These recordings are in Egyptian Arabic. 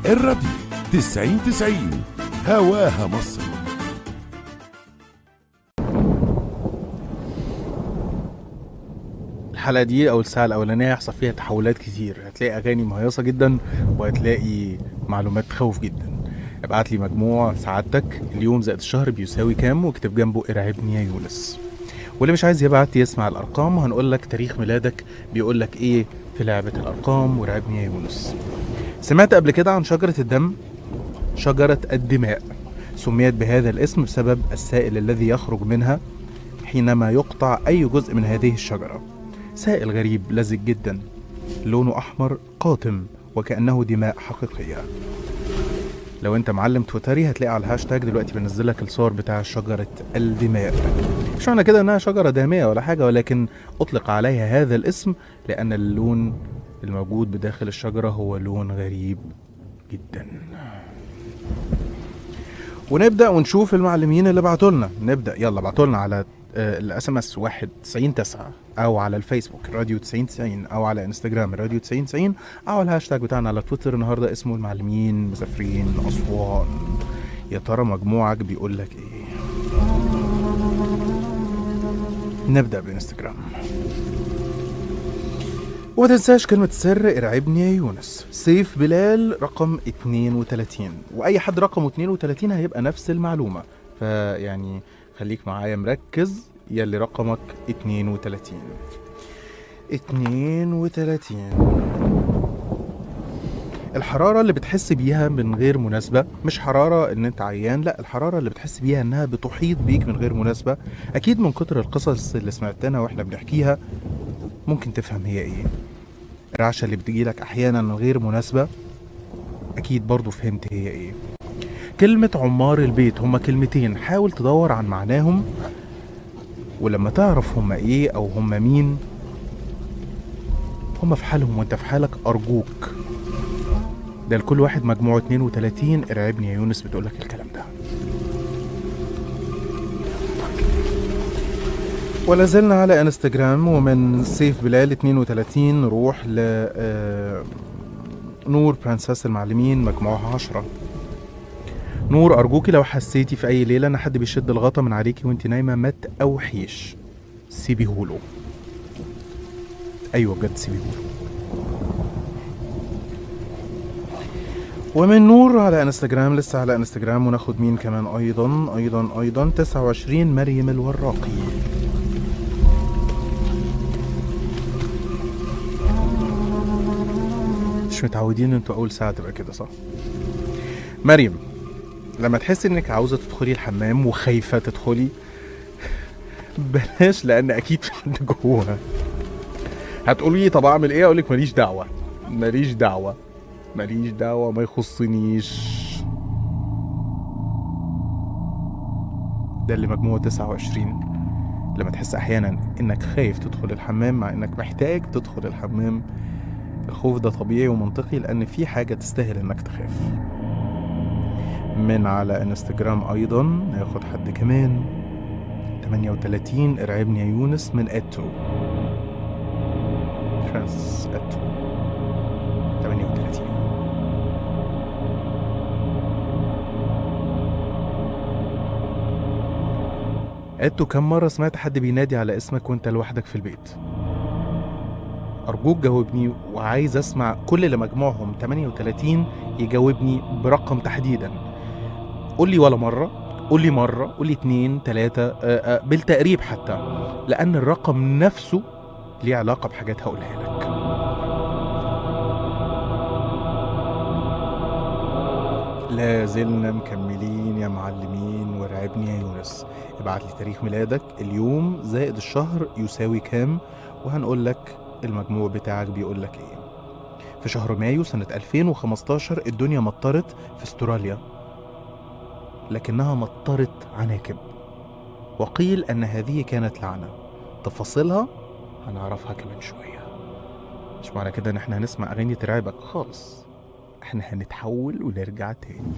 الراديو 90 90 هواها مصر الحلقه دي او الساعه الاولانيه هيحصل فيها تحولات كتير هتلاقي اغاني مهيصه جدا وهتلاقي معلومات تخوف جدا ابعت لي مجموع سعادتك اليوم زائد الشهر بيساوي كام واكتب جنبه ارعبني يا يونس واللي مش عايز يبعت يسمع الارقام وهنقول لك تاريخ ميلادك بيقول لك ايه في لعبه الارقام وارعبني يا يونس سمعت قبل كده عن شجره الدم شجره الدماء سميت بهذا الاسم بسبب السائل الذي يخرج منها حينما يقطع اي جزء من هذه الشجره سائل غريب لزج جدا لونه احمر قاتم وكانه دماء حقيقيه لو انت معلم تويتري هتلاقي على الهاشتاج دلوقتي بنزل لك الصور بتاع شجره الدماء مش معنى كده انها شجره داميه ولا حاجه ولكن اطلق عليها هذا الاسم لان اللون الموجود بداخل الشجره هو لون غريب جدا ونبدا ونشوف المعلمين اللي بعتوا لنا نبدا يلا بعتوا لنا على الاس ام اس 1 90 9 او على الفيسبوك راديو 90 90 او على انستجرام راديو 90 90 او الهاشتاج بتاعنا على تويتر النهارده اسمه المعلمين مسافرين اسوان يا ترى مجموعك بيقول لك ايه نبدا بانستجرام وما تنساش كلمة سر ارعبني يا يونس سيف بلال رقم 32 واي حد رقمه 32 هيبقى نفس المعلومة فيعني خليك معايا مركز يلي رقمك 32 32 الحرارة اللي بتحس بيها من غير مناسبة مش حرارة ان انت عيان لا الحرارة اللي بتحس بيها انها بتحيط بيك من غير مناسبة اكيد من كتر القصص اللي سمعتنا واحنا بنحكيها ممكن تفهم هي ايه الرعشة اللي بتجيلك احيانا من غير مناسبة اكيد برضو فهمت هي ايه كلمة عمار البيت هما كلمتين حاول تدور عن معناهم ولما تعرف هما ايه او هما مين هما في حالهم وانت في حالك ارجوك ده لكل واحد مجموعه 32 ارعبني يا يونس بتقولك الكلام ده ولا زلنا على انستجرام ومن سيف بلال 32 نروح ل آه، نور برنسس المعلمين مجموعها 10 نور أرجوكي لو حسيتي في أي ليلة إن حد بيشد الغطا من عليكي وأنت نايمة ما تأوحيش سيبيهوله أيوة بجد سيبيهوله ومن نور على انستجرام لسه على انستجرام وناخد مين كمان ايضا ايضا ايضا 29 مريم الوراقي مش متعودين انتوا اول ساعه تبقى كده صح مريم لما تحسي انك عاوزه تدخلي الحمام وخايفه تدخلي بلاش لان اكيد في حد جوه هتقولي لي طب اعمل ايه اقول لك ماليش دعوه ماليش دعوه ماليش دعوه ما يخصنيش ده اللي مجموعه 29 لما تحس احيانا انك خايف تدخل الحمام مع انك محتاج تدخل الحمام الخوف ده طبيعي ومنطقي لان في حاجه تستاهل انك تخاف من على انستجرام ايضا ناخد حد كمان 38 ارعبني يا يونس من اتو فرانس اتو 38 اتو كم مرة سمعت حد بينادي على اسمك وانت لوحدك في البيت أرجوك جاوبني وعايز أسمع كل اللي مجموعهم 38 يجاوبني برقم تحديدا قول لي ولا مرة قول لي مرة قول لي اتنين تلاتة آه، آه، بالتقريب حتى لأن الرقم نفسه ليه علاقة بحاجات هقولها لك لا زلنا مكملين يا معلمين ورعبني يا يونس ابعت لي تاريخ ميلادك اليوم زائد الشهر يساوي كام وهنقول لك المجموع بتاعك بيقول لك ايه في شهر مايو سنة 2015 الدنيا مطرت في استراليا لكنها مطرت عناكب وقيل أن هذه كانت لعنة تفاصيلها هنعرفها كمان شوية مش معنى كده إن احنا هنسمع أغاني ترعبك خالص احنا هنتحول ونرجع تاني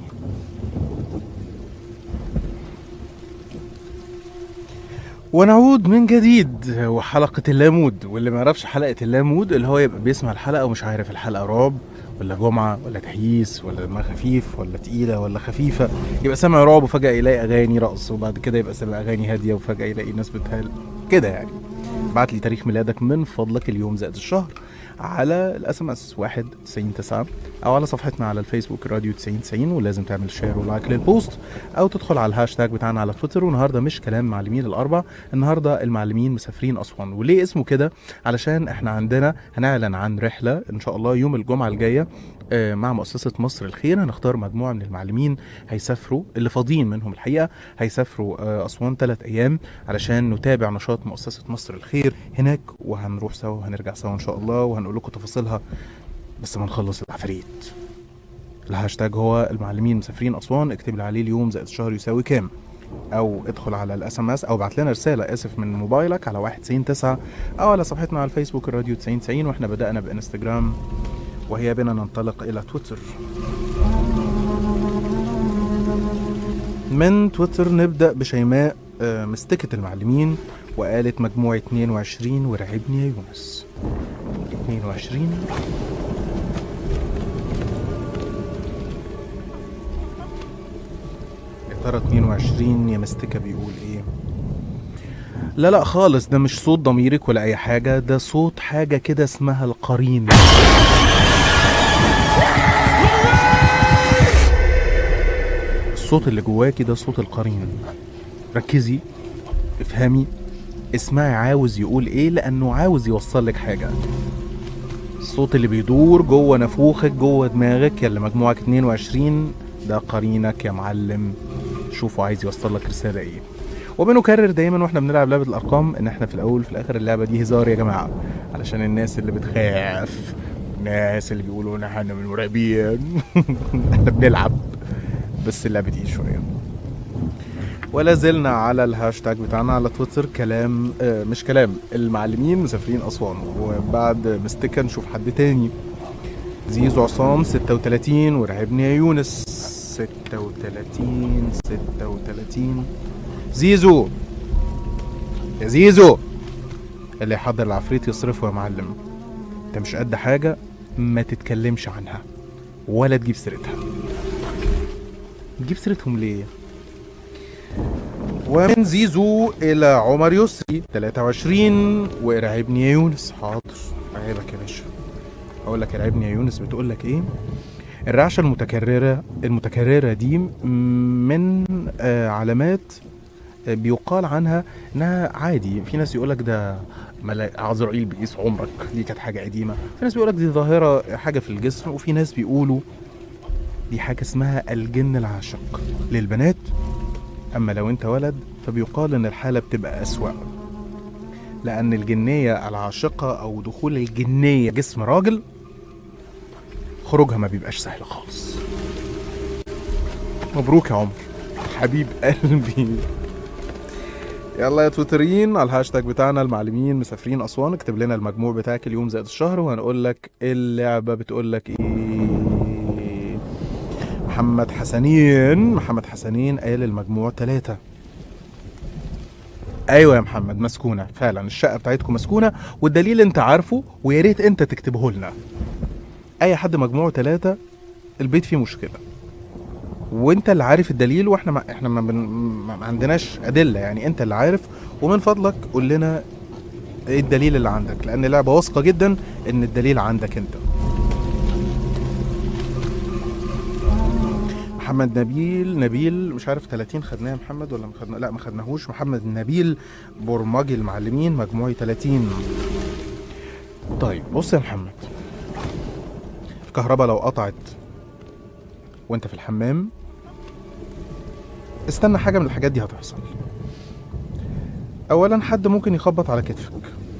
ونعود من جديد وحلقة اللامود واللي ما يعرفش حلقة اللامود اللي هو يبقى بيسمع الحلقة ومش عارف الحلقة رعب ولا جمعه ولا تهييس ولا دماغ خفيف ولا تقيله ولا خفيفه يبقى سامع رعب وفجاه يلاقي اغاني رقص وبعد كده يبقى سامع اغاني هاديه وفجاه يلاقي ناس بتهال كده يعني بعت لي تاريخ ميلادك من فضلك اليوم زائد الشهر على الاس ام اس 1 90 9 او على صفحتنا على الفيسبوك راديو 90 90 ولازم تعمل شير ولايك للبوست او تدخل على الهاشتاج بتاعنا على تويتر والنهارده مش كلام معلمين الاربع النهارده المعلمين مسافرين اسوان وليه اسمه كده علشان احنا عندنا هنعلن عن رحله ان شاء الله يوم الجمعه الجايه آه، مع مؤسسه مصر الخير هنختار مجموعه من المعلمين هيسافروا اللي فاضيين منهم الحقيقه هيسافروا آه، اسوان ثلاث ايام علشان نتابع نشاط مؤسسه مصر الخير هناك وهنروح سوا وهنرجع سوا ان شاء الله وهنقول لكم تفاصيلها بس ما نخلص العفاريت الهاشتاج هو المعلمين مسافرين اسوان اكتب لي عليه اليوم زائد الشهر يساوي كام او ادخل على الاس ام اس او ابعت لنا رساله اسف من موبايلك على 199 او على صفحتنا على الفيسبوك الراديو 9090 واحنا بدانا بانستجرام وهي بنا ننطلق الى تويتر من تويتر نبدا بشيماء آه، مستكة المعلمين وقالت مجموعة 22 ورعبني يا يونس 22 يا ترى 22 يا مستكة بيقول ايه لا لا خالص ده مش صوت ضميرك ولا اي حاجة ده صوت حاجة كده اسمها القرين الصوت اللي جواكي ده صوت القرين ركزي افهمي اسمعي عاوز يقول ايه لانه عاوز يوصل لك حاجه الصوت اللي بيدور جوه نافوخك جوه دماغك يا اللي مجموعك 22 ده قرينك يا معلم شوفوا عايز يوصل لك رساله ايه وبنكرر دايما واحنا بنلعب لعبه الارقام ان احنا في الاول وفي الاخر اللعبه دي هزار يا جماعه علشان الناس اللي بتخاف الناس اللي بيقولوا ان احنا من مراقبين احنا بنلعب بس اللعبه دي شويه ولا زلنا على الهاشتاج بتاعنا على تويتر كلام آه مش كلام المعلمين مسافرين اسوان وبعد مستكة نشوف حد تاني زيزو عصام 36 ورعبني يا يونس 36 36 زيزو يا زيزو اللي يحضر العفريت يصرفه يا معلم انت مش قد حاجة ما تتكلمش عنها ولا تجيب سيرتها تجيب سيرتهم ليه ومن زيزو إلى عمر يسري 23 وارعبني يا يونس حاضر أعيبك يا باشا أقول لك ارعبني يا يونس بتقول لك إيه الرعشة المتكررة المتكررة دي من آه علامات آه، بيقال عنها انها عادي في ناس يقول لك ده ملا- عزرائيل بيقيس عمرك دي كانت حاجه قديمه في ناس بيقول لك دي ظاهره حاجه في الجسم وفي ناس بيقولوا دي حاجه اسمها الجن العاشق للبنات اما لو انت ولد فبيقال ان الحاله بتبقى اسوا لان الجنيه العاشقه او دخول الجنيه جسم راجل خروجها ما بيبقاش سهل خالص مبروك يا عمر حبيب قلبي يلا يا تويترين على الهاشتاج بتاعنا المعلمين مسافرين اسوان اكتب لنا المجموع بتاعك اليوم زائد الشهر وهنقول لك اللعبه بتقول لك ايه محمد حسنين محمد حسنين قال المجموع ثلاثة ايوه يا محمد مسكونه فعلا الشقه بتاعتكم مسكونه والدليل انت عارفه ويا ريت انت تكتبه لنا اي حد مجموعه ثلاثة البيت فيه مشكله وانت اللي عارف الدليل واحنا ما احنا ما, بن... ما ما عندناش ادله يعني انت اللي عارف ومن فضلك قول لنا ايه الدليل اللي عندك لان اللعبه واثقه جدا ان الدليل عندك انت محمد نبيل نبيل مش عارف 30 خدناه يا محمد ولا ما خدنا لا ما خدناهوش محمد نبيل برمجي المعلمين مجموعي 30 طيب بص يا محمد الكهرباء لو قطعت وانت في الحمام استنى حاجه من الحاجات دي هتحصل اولا حد ممكن يخبط على كتفك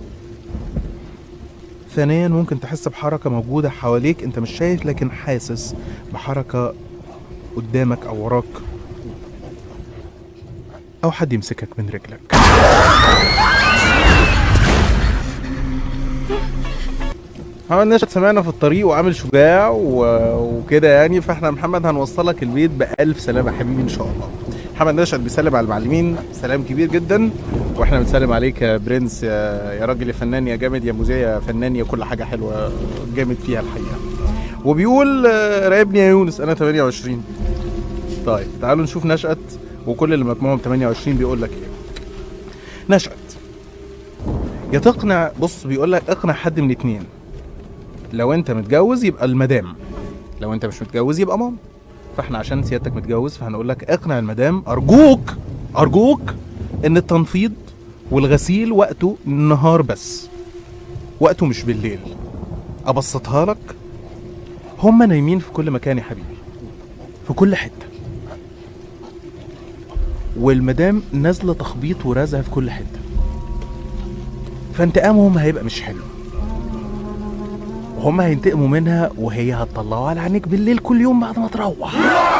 ثانيا ممكن تحس بحركه موجوده حواليك انت مش شايف لكن حاسس بحركه قدامك او وراك او حد يمسكك من رجلك محمد نشأت سمعنا في الطريق وعامل شجاع و... وكده يعني فاحنا محمد هنوصلك البيت بألف سلامة حبيبي إن شاء الله محمد نشأت بيسلم على المعلمين سلام كبير جدا واحنا بنسلم عليك يا برنس يا, يا راجل يا فنان يا جامد يا مذيع يا فنان يا كل حاجة حلوة جامد فيها الحقيقة وبيقول آه، راقبني يا يونس انا 28 طيب تعالوا نشوف نشأت وكل اللي مجموعهم 28 بيقول لك ايه نشأت يا تقنع بص بيقول لك اقنع حد من اتنين لو انت متجوز يبقى المدام لو انت مش متجوز يبقى مام فاحنا عشان سيادتك متجوز فهنقول لك اقنع المدام ارجوك ارجوك ان التنفيض والغسيل وقته النهار بس وقته مش بالليل ابسطها لك هما نايمين في كل مكان يا حبيبي في كل حته والمدام نازله تخبيط ورزع في كل حته فانتقامهم هيبقى مش حلو وهم هينتقموا منها وهي هتطلعوا على عينيك بالليل كل يوم بعد ما تروح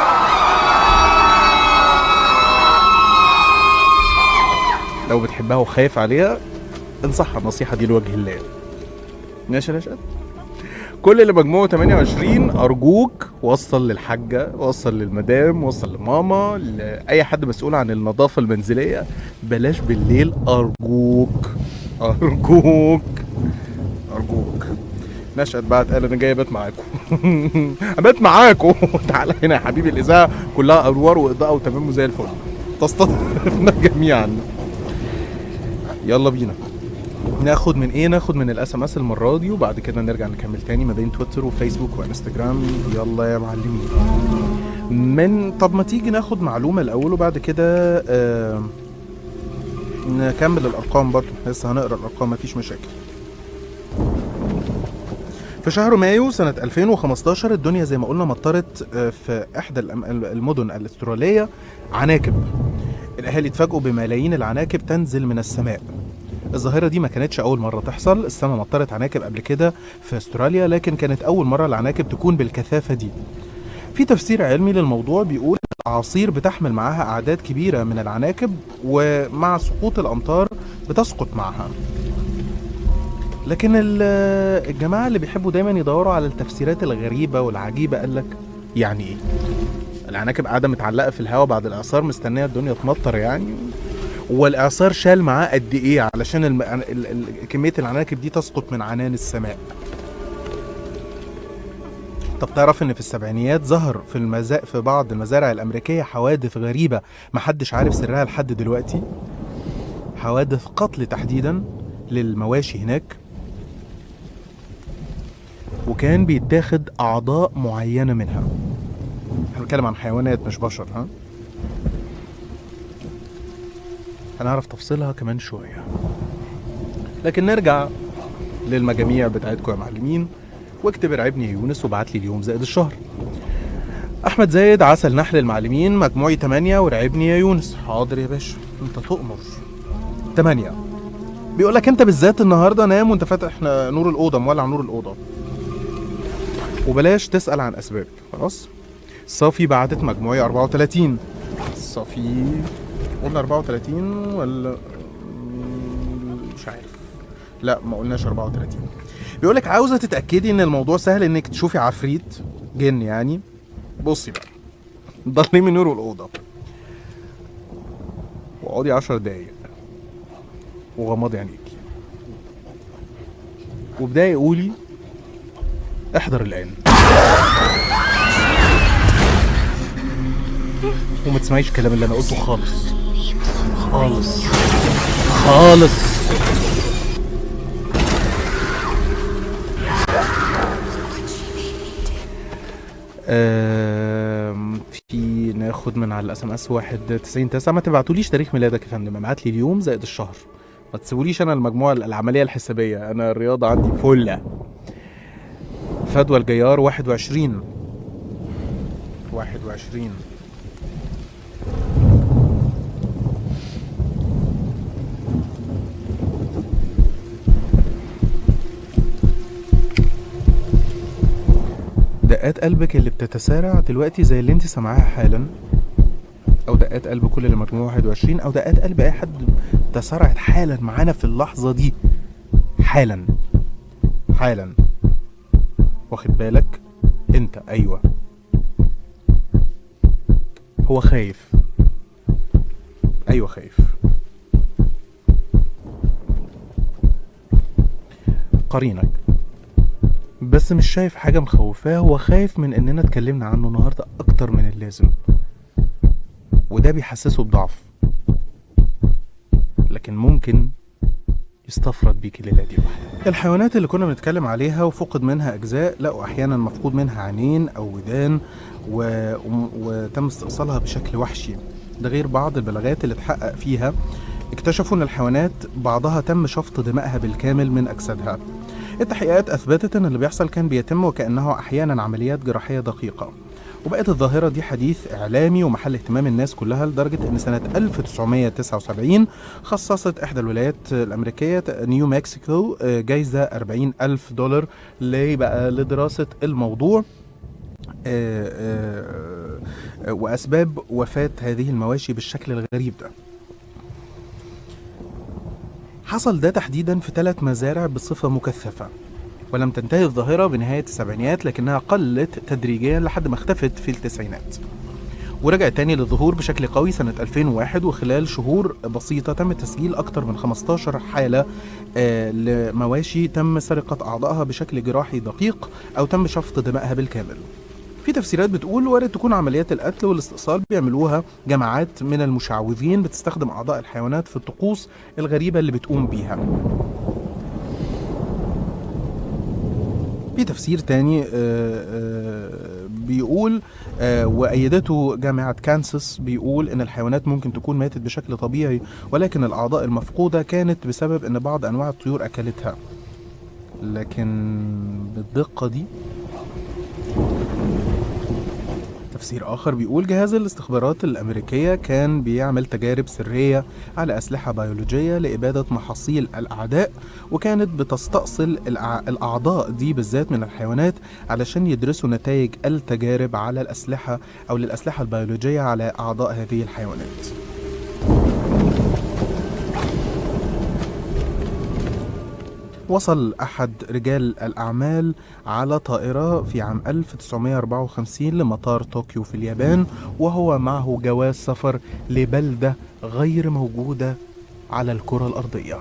لو بتحبها وخايف عليها انصحها النصيحة دي لوجه الله ماشي يا نشأت كل اللي مجموعه 28 ارجوك وصل للحاجه وصل للمدام وصل لماما لاي حد مسؤول عن النظافه المنزليه بلاش بالليل ارجوك ارجوك ارجوك نشأت بعد قال انا جاي ابات معاكم ابات معاكم تعالى هنا يا حبيبي الاذاعه كلها انوار واضاءه وتمام وزي الفل تستضيفنا جميعا يلا بينا ناخد من ايه ناخد من الاس ام اس المره دي وبعد كده نرجع نكمل تاني ما بين تويتر وفيسبوك وانستجرام يلا يا معلمين من طب ما تيجي ناخد معلومه الاول وبعد كده آه نكمل الارقام برضه لسه هنقرا الارقام مفيش مشاكل في شهر مايو سنة 2015 الدنيا زي ما قلنا مطرت آه، في إحدى الأم- المدن الأسترالية عناكب الأهالي اتفاجئوا بملايين العناكب تنزل من السماء الظاهرة دي ما كانتش أول مرة تحصل السماء مطرت عناكب قبل كده في أستراليا لكن كانت أول مرة العناكب تكون بالكثافة دي في تفسير علمي للموضوع بيقول الأعاصير بتحمل معاها أعداد كبيرة من العناكب ومع سقوط الأمطار بتسقط معها لكن ال- الجماعة اللي بيحبوا دايما يدوروا على التفسيرات الغريبة والعجيبة قال لك يعني ايه؟ العناكب قاعدة متعلقة في الهواء بعد الإعصار مستنية الدنيا تمطر يعني والإعصار شال معاه قد إيه علشان الم... ال... ال... كمية العناكب دي تسقط من عنان السماء طب تعرف ان في السبعينيات ظهر في المزا... في بعض المزارع الامريكيه حوادث غريبه محدش عارف سرها لحد دلوقتي حوادث قتل تحديدا للمواشي هناك وكان بيتاخد اعضاء معينه منها احنا بنتكلم عن حيوانات مش بشر ها هنعرف تفصيلها كمان شويه لكن نرجع للمجاميع بتاعتكم يا معلمين واكتب ارعبني يا يونس وابعت لي اليوم زائد الشهر احمد زايد عسل نحل المعلمين مجموعي 8 ورعبني يا يونس حاضر يا باشا انت تؤمر 8 بيقول لك انت بالذات النهارده نام وانت فاتح نور الاوضه مولع نور الاوضه وبلاش تسال عن اسباب خلاص صافي بعتت مجموعي 34 صافي قلنا 34 ولا مش عارف لا ما قلناش 34 بيقول لك عاوزه تتاكدي ان الموضوع سهل انك تشوفي عفريت جن يعني بصي بقى ضلمي نور الاوضه واقعدي 10 دقايق وغمضي عينيكي وبداية قولي احضر الآن وما تسمعيش الكلام اللي أنا قلته خالص خالص خالص آم، في ناخد من على الاس ام اس 91 9 ما تبعتوليش تاريخ ميلادك يا فندم ابعت لي اليوم زائد الشهر ما تسيبوليش انا المجموعه العمليه الحسابيه انا الرياضه عندي فله فدوى الجيار 21 21 دقات قلبك اللي بتتسارع دلوقتي زي اللي انت سامعاها حالا او دقات قلب كل اللي مجموعه 21 او دقات قلب اي حد تسارعت حالا معانا في اللحظه دي حالا حالا واخد بالك انت ايوه هو خايف ايوه خايف قرينك بس مش شايف حاجة مخوفاه هو خايف من اننا اتكلمنا عنه النهاردة اكتر من اللازم وده بيحسسه بضعف لكن ممكن يستفرد بيك الليلة دي لوحدها الحيوانات اللي كنا بنتكلم عليها وفقد منها أجزاء لقوا أحيانا مفقود منها عينين أو ودان و... و... وتم استئصالها بشكل وحشي ده غير بعض البلاغات اللي اتحقق فيها اكتشفوا ان الحيوانات بعضها تم شفط دمائها بالكامل من اجسادها التحقيقات اثبتت ان اللي بيحصل كان بيتم وكانه احيانا عمليات جراحيه دقيقه وبقت الظاهرة دي حديث إعلامي ومحل اهتمام الناس كلها لدرجة إن سنة 1979 خصصت إحدى الولايات الأمريكية نيو مكسيكو آه، جايزة 40 ألف دولار ليه بقى لدراسة الموضوع آه، آه، آه، وأسباب وفاة هذه المواشي بالشكل الغريب ده حصل ده تحديدا في ثلاث مزارع بصفة مكثفة ولم تنتهي الظاهرة بنهاية السبعينيات لكنها قلت تدريجيا لحد ما اختفت في التسعينات ورجعت تاني للظهور بشكل قوي سنة 2001 وخلال شهور بسيطة تم تسجيل أكثر من 15 حالة آه، لمواشي تم سرقة أعضائها بشكل جراحي دقيق أو تم شفط دمائها بالكامل في تفسيرات بتقول وارد تكون عمليات القتل والاستئصال بيعملوها جماعات من المشعوذين بتستخدم أعضاء الحيوانات في الطقوس الغريبة اللي بتقوم بيها في تفسير تاني آه، آه، بيقول آه، وأيدته جامعة كانساس بيقول إن الحيوانات ممكن تكون ماتت بشكل طبيعي ولكن الأعضاء المفقودة كانت بسبب إن بعض أنواع الطيور أكلتها لكن بالدقة دي تفسير آخر بيقول جهاز الاستخبارات الأمريكية كان بيعمل تجارب سرية على أسلحة بيولوجية لإبادة محاصيل الأعداء وكانت بتستأصل الأع- الأعضاء دي بالذات من الحيوانات علشان يدرسوا نتائج التجارب على الأسلحة أو للأسلحة البيولوجية على أعضاء هذه الحيوانات وصل أحد رجال الأعمال على طائرة في عام 1954 لمطار طوكيو في اليابان وهو معه جواز سفر لبلدة غير موجودة على الكرة الأرضية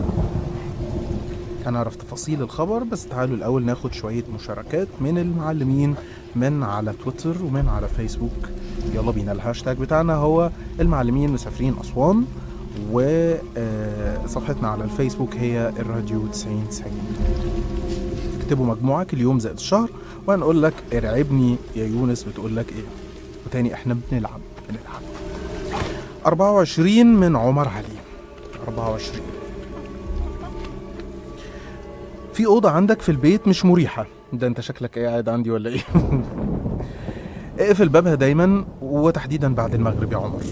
هنعرف تفاصيل الخبر بس تعالوا الأول ناخد شوية مشاركات من المعلمين من على تويتر ومن على فيسبوك يلا بينا الهاشتاج بتاعنا هو المعلمين مسافرين أسوان وصفحتنا على الفيسبوك هي الراديو 90 90 اكتبوا مجموعك اليوم زائد الشهر وهنقول لك ارعبني يا يونس بتقول لك ايه وتاني احنا بنلعب بنلعب 24 من عمر علي 24 في أوضة عندك في البيت مش مريحة ده انت شكلك قاعد عندي ولا ايه اقفل بابها دايما وتحديدا بعد المغرب يا عمر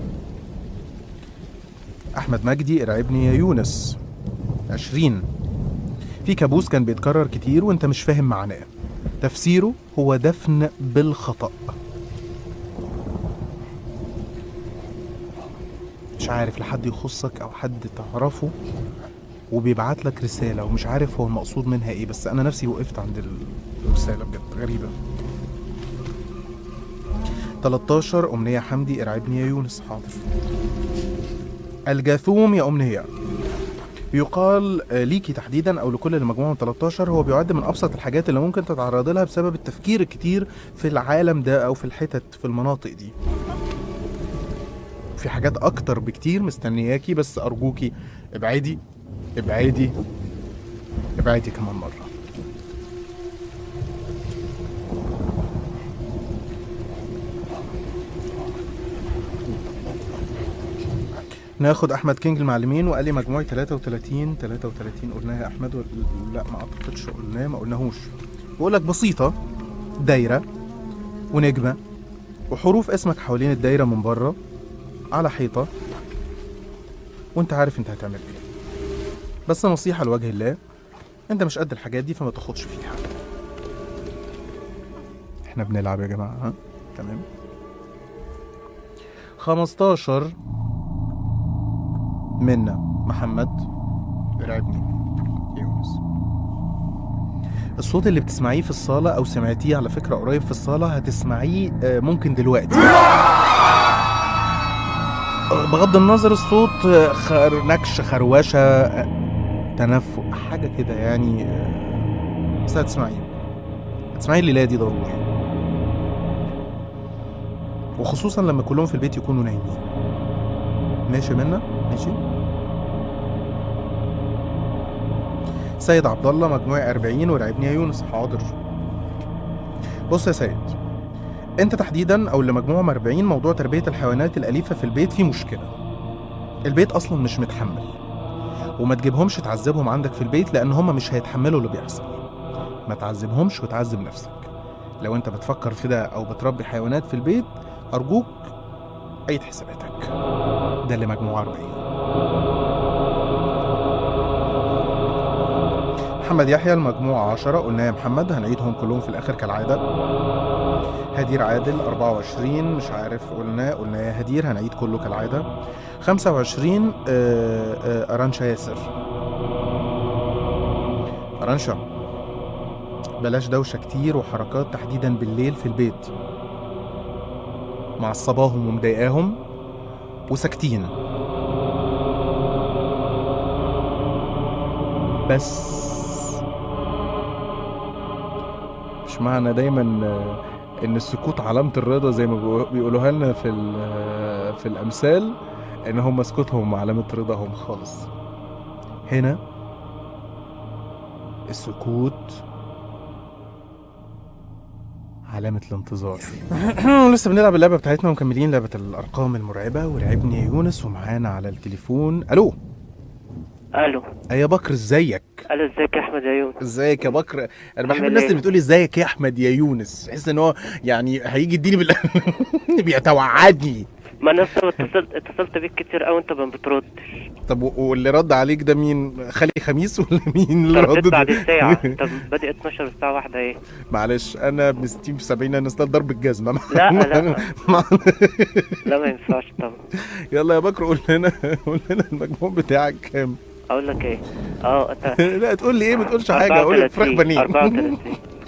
أحمد مجدي ارعبني يا يونس عشرين في كابوس كان بيتكرر كتير وانت مش فاهم معناه تفسيره هو دفن بالخطأ مش عارف لحد يخصك او حد تعرفه وبيبعت لك رسالة ومش عارف هو المقصود منها ايه بس انا نفسي وقفت عند الرسالة بجد غريبة 13 أمنية حمدي ارعبني يا يونس حاضر الجاثوم يا أمنية يقال آه، ليكي تحديدا او لكل المجموعه من 13 هو بيعد من ابسط الحاجات اللي ممكن تتعرض لها بسبب التفكير الكتير في العالم ده او في الحتت في المناطق دي في حاجات اكتر بكتير مستنياكي بس ارجوكي ابعدي ابعدي ابعدي كمان مره ناخد احمد كينج المعلمين وقال لي مجموعي 33 33 قلناها يا احمد ولا لا ما اعتقدش قلناه ما قلناهوش بقول لك بسيطه دايره ونجمه وحروف اسمك حوالين الدايره من بره على حيطه وانت عارف انت هتعمل ايه بس نصيحه لوجه الله انت مش قد الحاجات دي فما تاخدش فيها احنا بنلعب يا جماعه ها تمام 15 منا محمد ارعبني يا يونس الصوت اللي بتسمعيه في الصالة أو سمعتيه على فكرة قريب في الصالة هتسمعيه آه، ممكن دلوقتي آه، بغض النظر الصوت آه، خر نكش خروشة آه، تنفق حاجة كده يعني آه، بس هتسمعيه تسمعي الليله دي ضروري وخصوصا لما كلهم في البيت يكونوا نايمين ماشي منا ماشي سيد عبد الله مجموعي 40 ورعبني يا يونس حاضر بص يا سيد انت تحديدا او اللي مجموعهم 40 موضوع تربيه الحيوانات الاليفه في البيت فيه مشكله البيت اصلا مش متحمل وما تجيبهمش تعذبهم عندك في البيت لان هم مش هيتحملوا اللي بيحصل ما تعذبهمش وتعذب نفسك لو انت بتفكر في ده او بتربي حيوانات في البيت ارجوك عيد حساباتك ده اللي مجموعه 40 محمد يحيى المجموعة 10 قلنا يا محمد هنعيدهم كلهم في الآخر كالعادة هدير عادل 24 مش عارف قلنا قلنا يا هدير هنعيد كله كالعادة 25 آه، آه، أرانشا ياسر أرانشا بلاش دوشة كتير وحركات تحديدا بالليل في البيت معصباهم ومضايقاهم وساكتين بس مش معنى دايما آه، ان السكوت علامة الرضا زي ما بيقو- بيقولوها لنا في ال- في الامثال ان هم سكوتهم علامة رضاهم خالص هنا السكوت علامة الانتظار لسه بنلعب اللعبة بتاعتنا ومكملين لعبة الأرقام المرعبة ورعبني يا يونس ومعانا على التليفون ألو الو يا بكر ازيك الو ازيك يا احمد يا يونس ازيك يا بكر انا بحب عامل الناس ايه؟ اللي بتقول لي ازيك يا احمد يا يونس بحس ان هو يعني هيجي يديني بال بيتوعدني ما انا لسه اتصلت اتصلت بيك كتير قوي انت ما بتردش طب و- واللي رد عليك ده مين خالي خميس ولا مين اللي رديت رد بعد الساعة طب بادئ 12 الساعة واحدة ايه معلش انا ابن 60 في 70 انا استاذ ضرب الجزمه لا، لا. ما- لا ما ينفعش طبعا يلا يا بكر قول لنا قول لنا المجموع بتاعك كام اقول لك ايه اه أت- لا تقول لي ايه ما تقولش حاجه قول لي فراخ 34 بانيه 34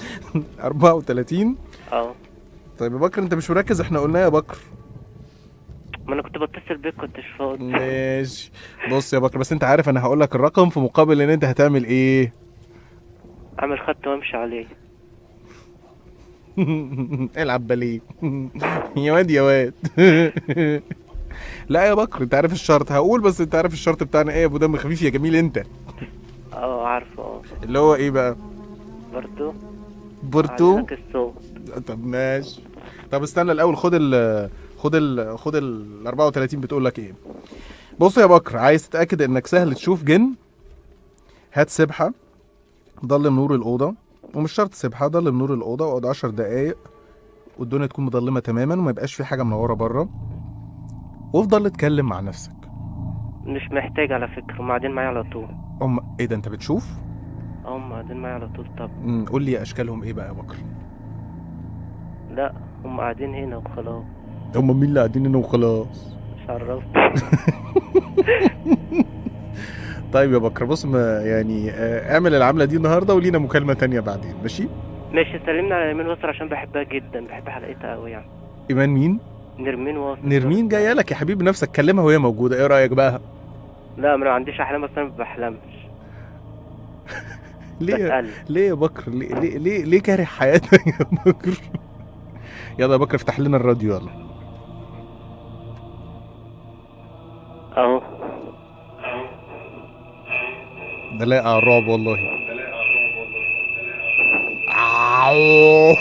34 اه طيب يا بكر انت مش مركز احنا قلنا يا بكر ما انا كنت بتصل بيك كنتش فاضي ماشي بص يا بكر بس انت عارف انا هقول لك الرقم في مقابل ان انت هتعمل ايه اعمل خط وامشي عليه العب باليه يا واد يا واد لا يا بكر انت عارف الشرط هقول بس انت عارف الشرط بتاعنا ايه يا ابو دم خفيف يا جميل انت اه عارفه اه اللي هو ايه بقى برضو بورتو عليك الصوت طب ماشي طب استنى الاول خد ال خد ال خد ال 34 بتقول لك ايه بص يا بكر عايز تتاكد انك سهل تشوف جن هات سبحه ضلم نور الاوضه ومش شرط سبحه ضلم نور الاوضه واقعد 10 دقايق والدنيا تكون مظلمه تماما وما يبقاش في حاجه منوره بره وافضل اتكلم مع نفسك مش محتاج على فكرة هم قاعدين معايا على طول ام ايه ده انت بتشوف اه هم قاعدين معايا على طول طب مم، قول لي اشكالهم ايه بقى يا بكر لا هم قاعدين هنا وخلاص هم مين اللي قاعدين هنا وخلاص مش عرفت طيب يا بكر بص ما يعني آه، اعمل العملة دي النهاردة ولينا مكالمة تانية بعدين ماشي ماشي سلمنا على يمين واسر عشان بحبها جدا بحب حلقتها قوي يعني إيمان مين؟ نرمين واسر نرمين جاية لك يا حبيبي نفسك كلمها وهي موجودة إيه رأيك بقى؟ لا ما انا ما عنديش احلام بس انا ما بحلمش ليه بتقل ليه يا بكر ليه ليه ليه, ليه كاره حياتك يا بكر؟ يلا يا بكر افتح لنا الراديو يلا اهو ده لاقي على الرعب والله عاو.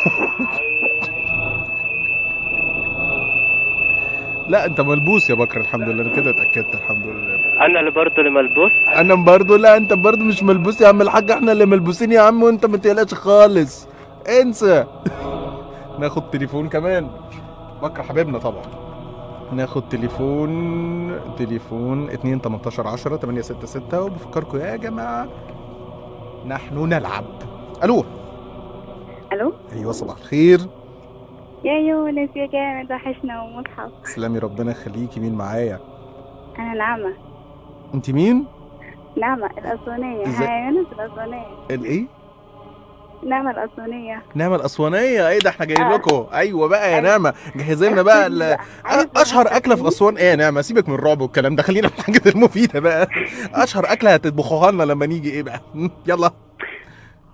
لا انت ملبوس يا بكر الحمد لله انا كده اتاكدت الحمد لله انا اللي برضه اللي ملبوس انا برضه لا انت برضه مش ملبوس يا عم الحاج احنا اللي ملبوسين يا عم وانت ما تقلقش خالص انسى ناخد تليفون كمان بكر حبيبنا طبعا ناخد تليفون تليفون 2 18 10 8 6 6 وبفكركم يا جماعه نحن نلعب الو الو ايوه صباح الخير يا يونس يا جامد وحشنا ومصحف تسلمي ربنا يخليكي مين معايا انا نعمة انت مين نعمة الأسوانية إزاي؟ ها يا يونس الأسوانية الايه نعمة الأسوانية نعمة الأسوانية ايه ده احنا جايين آه. لكم ايوه بقى يا أيوة. نعمة جهزي لنا بقى ال- عارف اشهر بقى اكله في اسوان ايه يا نعمة سيبك من الرعب والكلام ده خلينا في الحاجات المفيدة بقى اشهر اكله هتطبخوها لنا لما نيجي ايه بقى م? يلا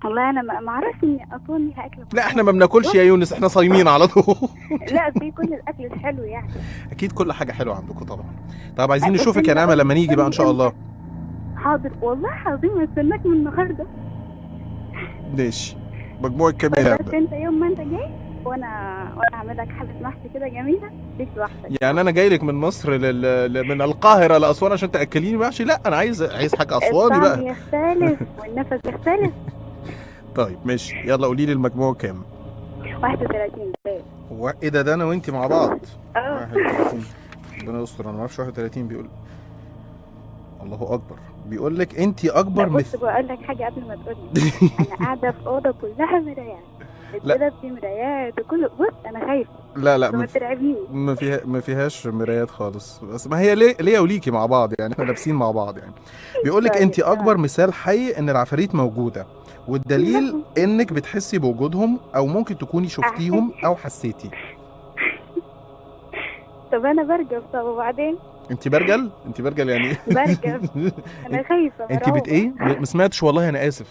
والله انا ما ما اعرفش اني اكون ليها اكل لا احنا ما بناكلش يا يونس احنا صايمين على طول لا في كل الاكل الحلو يعني اكيد كل حاجه حلوه عندكم طبعا طب عايزين نشوفك يا نعمه لما نيجي بقى ان شاء الله حاضر والله عظيم استناك من النهارده ماشي مجموعه كام يا بس نعمة؟ انت يوم ما انت جاي وانا وانا هعمل لك حله محشي كده جميله ليك لوحدك يعني انا جاي لك من مصر لل... ل- من القاهره لاسوان عشان تاكليني محشي لا انا عايز عايز حاجه اسواني الطعم بقى يختلف والنفس يختلف طيب ماشي يلا قولي لي المجموع كام 31 دقيقة. هو ايه ده ده انا وانت مع بعض اه 31 ربنا يستر انا ما اعرفش 31 بيقول الله اكبر بيقول لك انت اكبر لا، بص مثل بقول لك حاجه قبل ما تقولي انا قاعده في اوضه كلها مرايات لا. الدولاب فيه مرايات وكله بص انا خايفه لا لا ما ما, ترعبنيش ما فيها ما فيهاش مرايات خالص بس ما هي ليه ليا وليكي مع بعض يعني احنا لابسين مع بعض يعني بيقول لك طيب، انت تمام. اكبر مثال حي ان العفاريت موجوده والدليل انك بتحسي بوجودهم او ممكن تكوني شفتيهم او حسيتي طب انا برجف طب وبعدين انت برجل انت برجل يعني ايه برجف انا خايفه انت مرعوبة. بت ايه ب- ما سمعتش والله انا اسف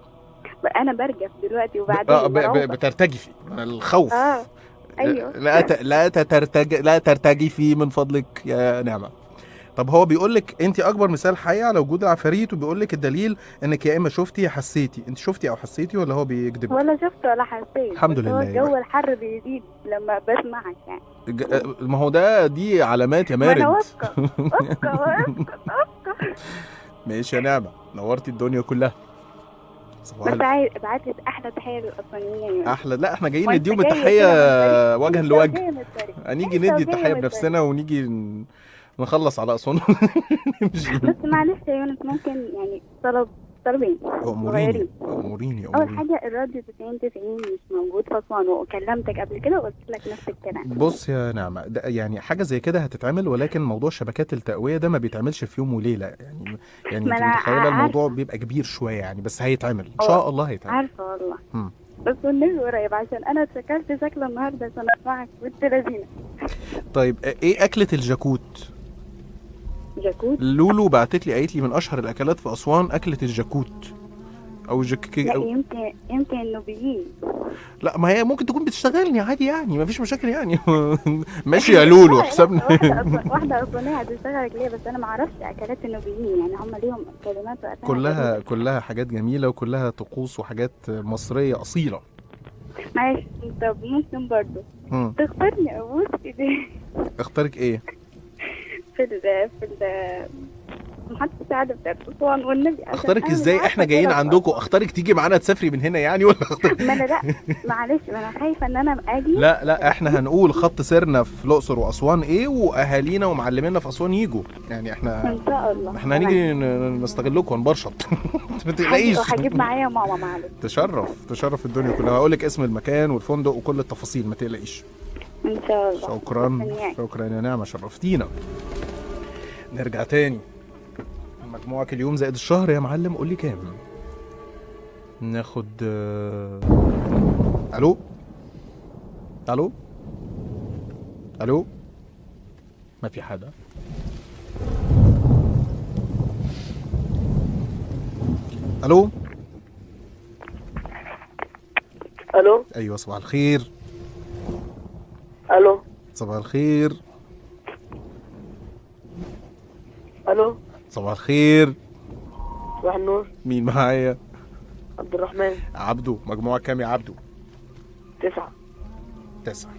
انا برجف دلوقتي ب- وبعدين آه، ب- ب- مرعوبة. بترتجفي من الخوف اه ايوه لا ت... لا ترتج... لا ترتجفي من فضلك يا نعمه طب هو بيقول لك انت اكبر مثال حي على وجود العفاريت وبيقول لك الدليل انك يا اما شفتي يا حسيتي انت شفتي او حسيتي ولا هو بيكذب ولا شفت ولا حسيت الحمد بس هو لله. الجو الحر بيزيد لما بسمعك يعني ج- ما هو ده دي علامات يا ما انا مارد واثقه واثقه واثقه واثقه ماشي يا نعمه نورتي الدنيا كلها صباح بس الفل. عايز ابعت لي احلى تحيه للاسبانيين يعني احلى لا احنا جايين وانت نديهم جاي التحيه كده من وجها انت لوجه جاي من الطريق. هنيجي انت ندي جاي التحيه من بنفسنا ونيجي ن- نخلص على اسوان ونمشي بس معلش يا يونس ممكن يعني طلب طلبين اموريني صغيرين. اموريني اول اموريني حاجه الراديو 90 90 مش موجود في اسوان وكلمتك قبل كده وقلت لك نفس الكلام بص يا نعمة ده يعني حاجة زي كده هتتعمل ولكن موضوع شبكات التقوية ده ما بيتعملش في يوم وليلة يعني يعني ما انت أنا متخيلة عارفة. الموضوع بيبقى كبير شوية يعني بس هيتعمل ان شاء الله هيتعمل عارفه والله مم. بس والنبي قريب عشان انا اتشكلت شكل النهارده عشان اسمعك بنت لذينه طيب ايه أكلة الجاكوت جاكوت لولو بعتت لي قالت لي من أشهر الأكلات في أسوان أكلة الجاكوت أو جاكيكي لا أو يمكن يمكن النوبيين لا ما هي ممكن تكون بتشتغلني عادي يعني ما فيش مشاكل يعني ماشي يا لولو لا، حسابنا واحده أصلا- واحده اصليه هتشتغلك ليه بس انا ما اعرفش اكلات النوبيين يعني هم ليهم كلمات وأسامي كلها غريبة. كلها حاجات جميلة وكلها طقوس وحاجات مصرية أصيلة معلش طب ممكن برضه مم. تختارني ابوس ايديك اختارك ايه في ال في ال محطة السعادة بتاعت أسوان والنبي عشان اختارك أنا ازاي عارفة احنا جايين كده عندكم اختارك تيجي معانا تسافري من هنا يعني ولا اختارك ما أنا لا معلش ما أنا خايفة إن أنا أجي لا لا احنا هنقول خط سيرنا في الاقصر واسوان ايه واهالينا ومعلمينا في اسوان يجوا يعني احنا إن شاء الله احنا هنيجي ن- نستغلكم ونبرشط ما تقلقيش هجيب معايا ماما معلش تشرف تشرف الدنيا كلها هقول لك اسم المكان والفندق وكل التفاصيل ما تقلقيش إن شاء الله شكرا مستنياك. شكرا يا نعمه شرفتينا نرجع تاني مجموعك اليوم زائد الشهر يا معلم قول لي كام ناخد آه، الو الو الو ما في حدا الو الو ايوه صباح الخير الو صباح الخير الو صباح الخير صباح النور مين معايا عبد الرحمن عبدو مجموعة كام يا عبدو تسعة تسعة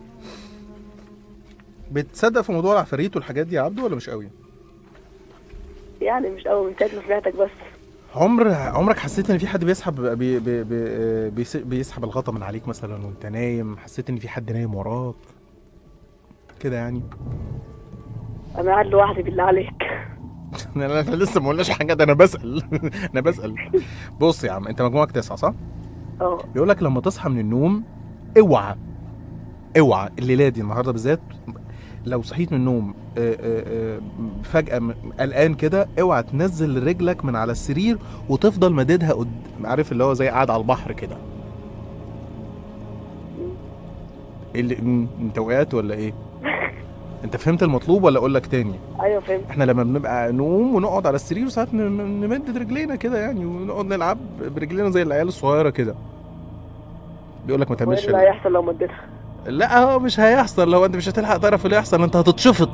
بتصدق في موضوع العفاريت والحاجات دي يا عبدو ولا مش قوي يعني مش قوي من ساعة ما سمعتك بس عمر عمرك حسيت ان في حد بيسحب بي بي بي بيس- بيسحب الغطا من عليك مثلا وانت نايم حسيت ان في حد نايم وراك كده يعني انا قاعد لوحدي بالله عليك انا أنا لسه ما قلناش حاجه ده انا بسال انا بسال بص يا عم انت مجموعك تسعه صح اه بيقول لك لما تصحى من النوم اوعى اوعى الليله دي النهارده بالذات لو صحيت من النوم آه، آه، آه، فجأة م- قلقان كده اوعى تنزل رجلك من على السرير وتفضل مددها قد... عارف اللي هو زي قاعد على البحر كده ايه اللي م- انت وقعت ولا ايه؟ انت فهمت المطلوب ولا اقول لك تاني ايوه فهمت احنا لما بنبقى نقوم ونقعد على السرير وساعات ن- نمد رجلينا كده يعني ونقعد نلعب برجلينا زي العيال الصغيره كده بيقول لك ما وايه تعملش اللي هيحصل لو مديتها لا هو مش هيحصل لو انت مش هتلحق تعرف اللي هيحصل انت هتتشفط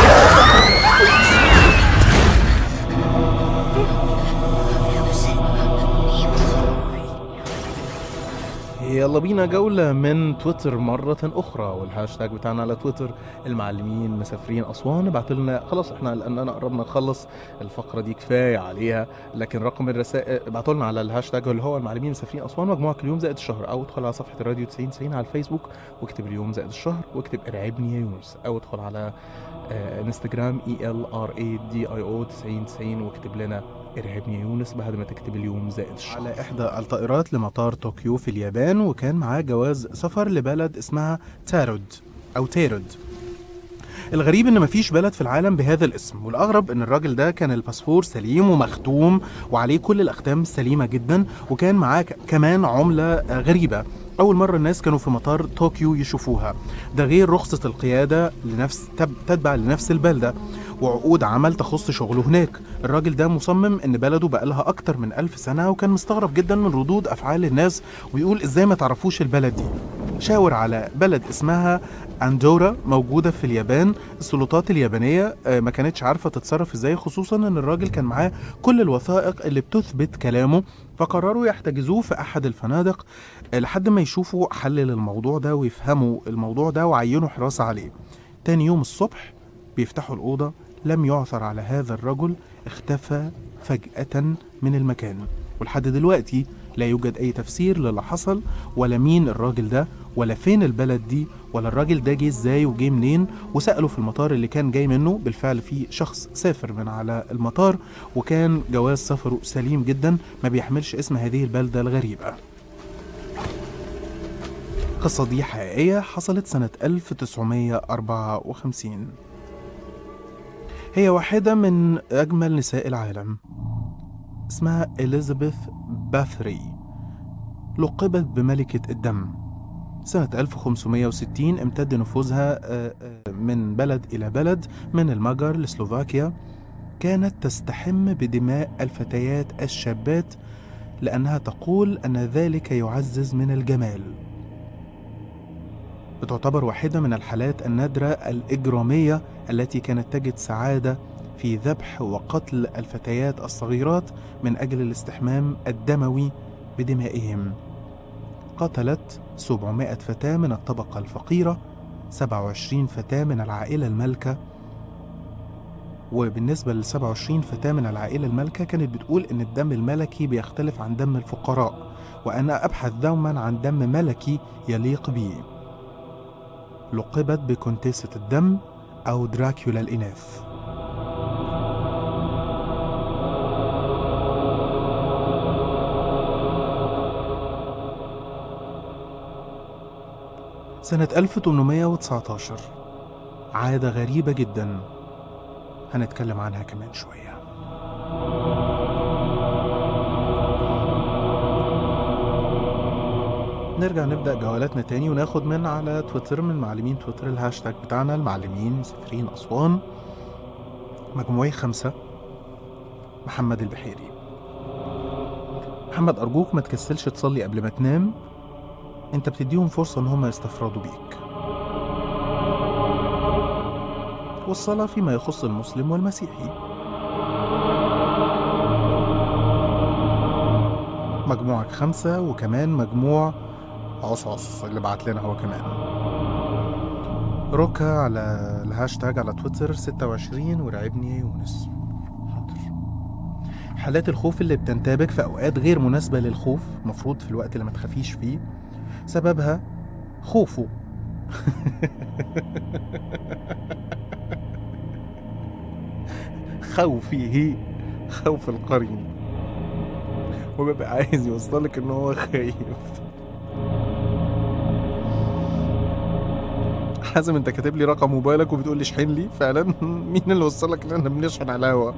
يلا بينا جولة من تويتر مرة أخرى والهاشتاج بتاعنا على تويتر المعلمين مسافرين أسوان ابعتوا لنا خلاص احنا لأننا قربنا نخلص الفقرة دي كفاية عليها لكن رقم الرسائل ابعتوا لنا على الهاشتاج اللي هو المعلمين مسافرين أسوان مجموعة اليوم زائد الشهر أو ادخل على صفحة الراديو 90 90 على الفيسبوك واكتب اليوم زائد الشهر واكتب ارعبني يا يونس أو ادخل على آه، انستجرام اي ال ار اي دي اي او 90 90 واكتب لنا ارهبني يا يونس بعد ما تكتب اليوم زائد الشهر على احدى الطائرات لمطار طوكيو في اليابان وكان معاه جواز سفر لبلد اسمها تارود او تيرود الغريب ان مفيش بلد في العالم بهذا الاسم والاغرب ان الراجل ده كان الباسبور سليم ومختوم وعليه كل الاختام سليمه جدا وكان معاه ك- كمان عمله آه، غريبه اول مره الناس كانوا في مطار طوكيو يشوفوها ده غير رخصه القياده لنفس تب- تتبع لنفس البلده وعقود عمل تخص شغله هناك الراجل ده مصمم ان بلده بقالها اكتر من ألف سنه وكان مستغرب جدا من ردود افعال الناس ويقول ازاي ما تعرفوش البلد دي شاور على بلد اسمها اندورا موجوده في اليابان السلطات اليابانيه آه، ما كانتش عارفه تتصرف ازاي خصوصا ان الراجل كان معاه كل الوثائق اللي بتثبت كلامه فقرروا يحتجزوه في احد الفنادق آه، لحد ما يشوفوا حل للموضوع ده ويفهموا الموضوع ده وعينوا حراسه عليه تاني يوم الصبح بيفتحوا الاوضه لم يعثر على هذا الرجل اختفى فجاه من المكان ولحد دلوقتي لا يوجد اي تفسير للي حصل ولا مين الراجل ده ولا فين البلد دي ولا الراجل ده جه ازاي وجه منين وسالوا في المطار اللي كان جاي منه بالفعل في شخص سافر من على المطار وكان جواز سفره سليم جدا ما بيحملش اسم هذه البلده الغريبه القصة دي حقيقية حصلت سنة 1954 هي واحدة من أجمل نساء العالم اسمها إليزابيث باثري لقبت بملكة الدم سنة 1560 امتد نفوذها آه، آه، من بلد إلى بلد من المجر لسلوفاكيا كانت تستحم بدماء الفتيات الشابات لأنها تقول أن ذلك يعزز من الجمال بتعتبر واحدة من الحالات النادرة الإجرامية التي كانت تجد سعادة في ذبح وقتل الفتيات الصغيرات من أجل الاستحمام الدموي بدمائهم قتلت 700 فتاة من الطبقة الفقيرة 27 فتاة من العائلة المالكة وبالنسبة لل 27 فتاة من العائلة المالكة كانت بتقول إن الدم الملكي بيختلف عن دم الفقراء وأنا أبحث دوما عن دم ملكي يليق بي لقبت بكونتيسة الدم أو دراكولا الإناث سنة 1819 عادة غريبة جدا هنتكلم عنها كمان شوية نرجع نبدأ جولاتنا تاني وناخد من على تويتر من معلمين تويتر الهاشتاج بتاعنا المعلمين مسافرين أسوان مجموعي خمسة محمد البحيري محمد أرجوك ما تكسلش تصلي قبل ما تنام انت بتديهم فرصة ان هم يستفردوا بيك والصلاة فيما يخص المسلم والمسيحي مجموعك خمسة وكمان مجموع عصعص اللي بعت لنا هو كمان روكا على الهاشتاج على تويتر 26 ورعبني يا يونس حاضر حالات الخوف اللي بتنتابك في أوقات غير مناسبة للخوف مفروض في الوقت اللي ما تخافيش فيه سببها خوفه خوفه خوف القرين وبيبقى عايز يوصلك ان هو خايف حازم انت كاتب لي رقم موبايلك وبتقول لي اشحن لي فعلا مين اللي وصلك ان احنا بنشحن على الهوا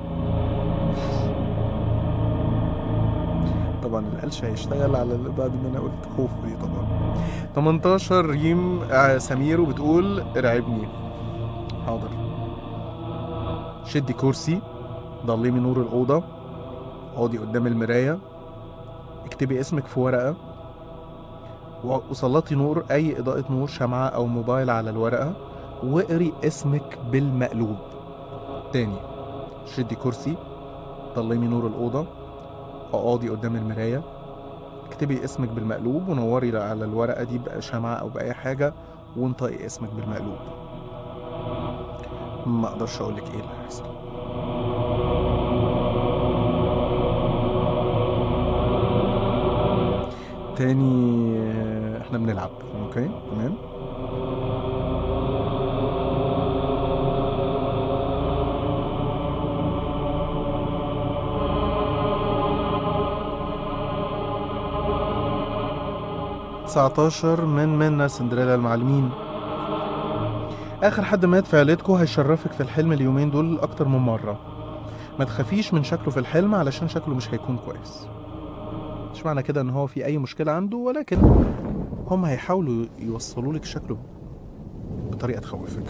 طبعا القلش هيشتغل على اللي بعد ما انا قلت خوف دي طبعا 18 ريم آه، سمير وبتقول ارعبني حاضر شدي كرسي ضلمي نور الأوضة اقعدي قدام المراية اكتبي اسمك في ورقة و- وسلطي نور أي إضاءة نور شمعة أو موبايل على الورقة واقري اسمك بالمقلوب تاني شدي كرسي ضلمي نور الأوضة اقعدي قدام المراية اكتبي اسمك بالمقلوب ونوري على الورقة دي بشمعة أو بأي حاجة وانطقي اسمك بالمقلوب ما اقدرش اقولك ايه اللي هيحصل تاني آه، احنا بنلعب اوكي تمام تسعتاشر من منا سندريلا المعلمين اخر حد مات في عيلتكو هيشرفك في الحلم اليومين دول اكتر من مره ما تخافيش من شكله في الحلم علشان شكله مش هيكون كويس مش معنى كده ان هو في اي مشكله عنده ولكن هم هيحاولوا يوصلوا لك شكله بطريقه تخوفك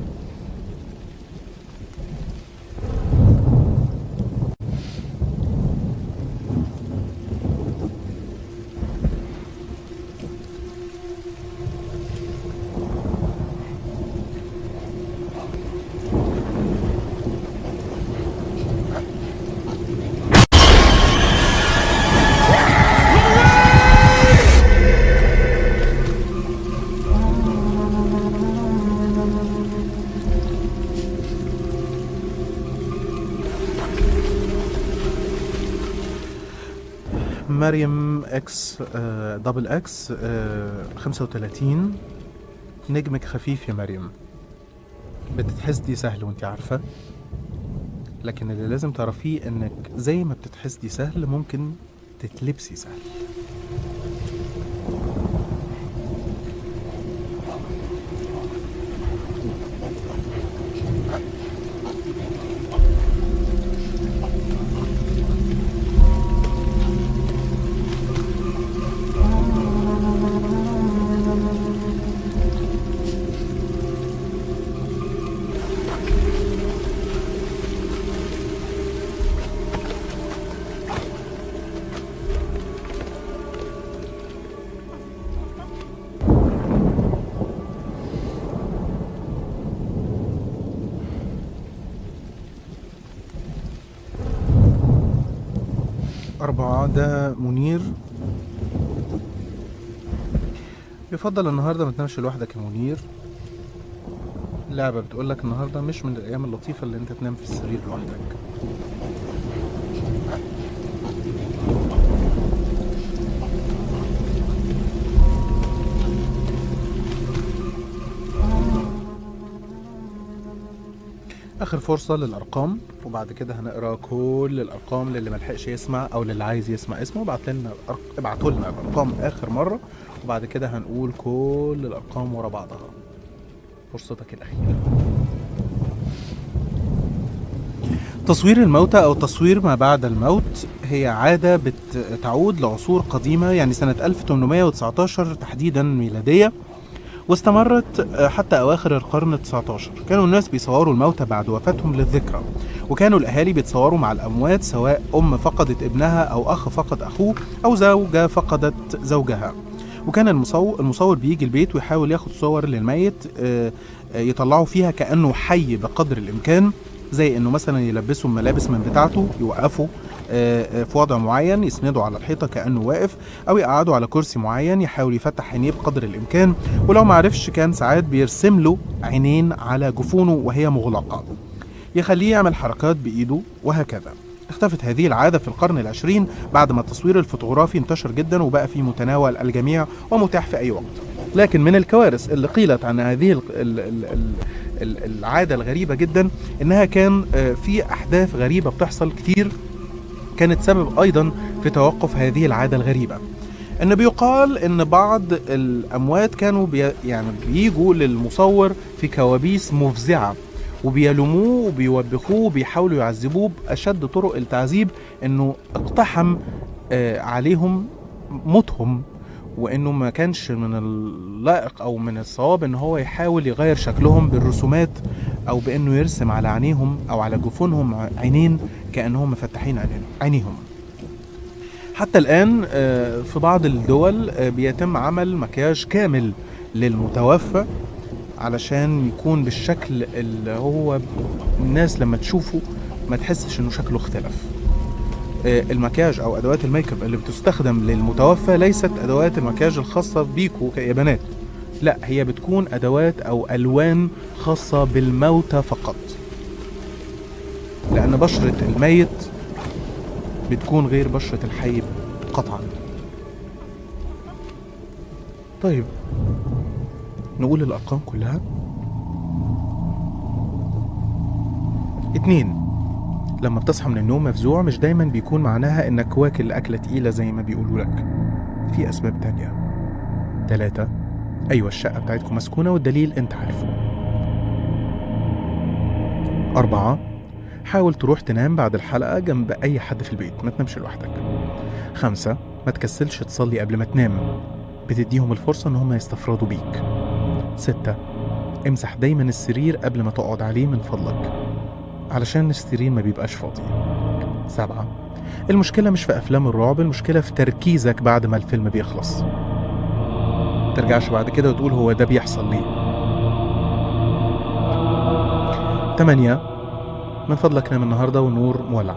مريم اكس آه، دبل اكس آه، 35 نجمك خفيف يا مريم بتتحسدي سهل وانت عارفة لكن اللي لازم تعرفيه انك زي ما بتتحسدي سهل ممكن تتلبسي سهل أربعة ده منير يفضل النهاردة ما تنامش لوحدك يا منير اللعبة بتقولك النهاردة مش من الأيام اللطيفة اللي أنت تنام في السرير لوحدك آخر فرصة للأرقام وبعد كده هنقرا كل الأرقام للي ملحقش يسمع أو للي عايز يسمع اسمه ابعت لنا الأرق- ابعتوا لنا الأرقام آخر مرة وبعد كده هنقول كل الأرقام ورا بعضها فرصتك الأخيرة تصوير الموتى أو تصوير ما بعد الموت هي عادة بتعود لعصور قديمة يعني سنة 1819 تحديدا ميلادية واستمرت حتى أواخر القرن التسعتاشر كانوا الناس بيصوروا الموتى بعد وفاتهم للذكرى وكانوا الأهالي بيتصوروا مع الأموات سواء أم فقدت ابنها أو أخ فقد أخوه أو زوجة فقدت زوجها وكان المصور, المصور بيجي البيت ويحاول ياخد صور للميت آه، آه، يطلعوا فيها كأنه حي بقدر الإمكان زي انه مثلا يلبسوا ملابس من بتاعته يوقفوا آه، آه، في وضع معين يسندوا على الحيطه كانه واقف او يقعدوا على كرسي معين يحاول يفتح عينيه بقدر الامكان ولو ما عرفش كان ساعات بيرسم له عينين على جفونه وهي مغلقه يخليه يعمل حركات بايده وهكذا اختفت هذه العادة في القرن العشرين بعد ما التصوير الفوتوغرافي انتشر جدا وبقى في متناول الجميع ومتاح في أي وقت لكن من الكوارث اللي قيلت عن هذه ال ال ال ال ال العادة الغريبة جدا إنها كان آه، في أحداث غريبة بتحصل كتير كانت سبب أيضا في توقف هذه العادة الغريبة إن بيقال إن بعض الأموات كانوا بي يعني بيجوا للمصور في كوابيس مفزعة وبيلوموه وبيوبخوه وبيحاولوا يعذبوه بأشد طرق التعذيب إنه اقتحم آه، عليهم موتهم وانه ما كانش من اللائق او من الصواب ان هو يحاول يغير شكلهم بالرسومات او بانه يرسم على عينيهم او على جفونهم عينين كانهم مفتحين عينيهم عينيهم حتى الان آه، في بعض الدول آه، بيتم عمل مكياج كامل للمتوفى علشان يكون بالشكل اللي هو الناس لما تشوفه ما تحسش انه شكله اختلف آه، المكياج او ادوات الميك اب اللي بتستخدم للمتوفى ليست ادوات المكياج الخاصه بيكو يا بنات لا هي بتكون ادوات او الوان خاصه بالموتى فقط لان بشره الميت بتكون غير بشره الحي قطعا طيب نقول الارقام كلها اتنين لما بتصحى من النوم مفزوع مش دايما بيكون معناها انك واكل اكلة تقيلة زي ما بيقولوا لك في اسباب تانية تلاتة ايوه الشقة بتاعتكم مسكونة والدليل انت عارفه أربعة حاول تروح تنام بعد الحلقة جنب أي حد في البيت ما تنامش لوحدك خمسة ما تكسلش تصلي قبل ما تنام بتديهم الفرصة إن هم يستفردوا بيك ستة امسح دايما السرير قبل ما تقعد عليه من فضلك علشان السرير ما بيبقاش فاضي سبعة المشكلة مش في أفلام الرعب المشكلة في تركيزك بعد ما الفيلم بيخلص ترجعش بعد كده وتقول هو ده بيحصل ليه تمانية من فضلك نام النهاردة والنور مولع